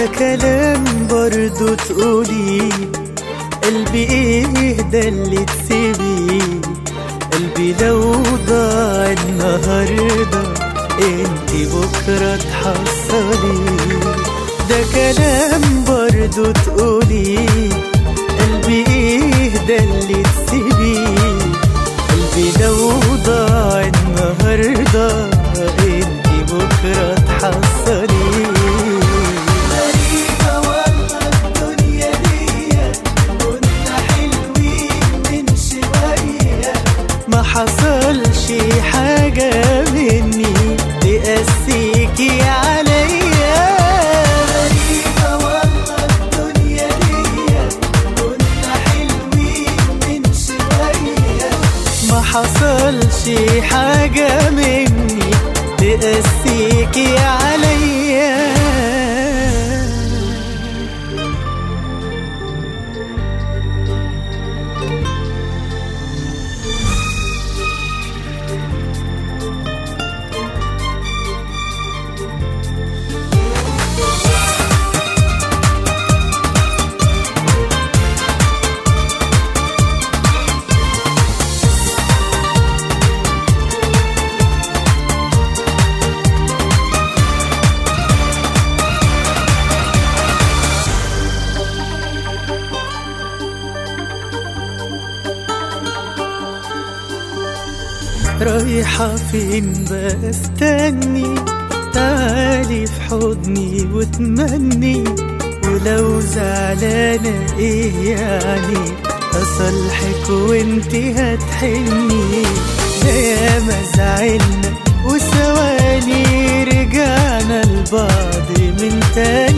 ده كلام برضو تقولي قلبي ايه ده اللي تسيبيه قلبي لو ضاع النهارده انتي بكره تحصلي ده كلام برضو تقولي قلبي ايه ده اللي تسيبيه قلبي لو ضاع النهارده انتي بكره تحصلي غريبة والله الدنيا دي كنا حلوين من شوية ما حصلش حاجة مني تقسيكي عليا غريبة والله الدنيا دي كنا حلوين من شوية ما حصلش حاجة مني تقسيكي عليا رايحة فين بستني تعالي في حضني وتمني ولو زعلانة ايه يعني أصلحك وانتي هتحني ده ياما زعلنا وثواني رجعنا لبعض من تاني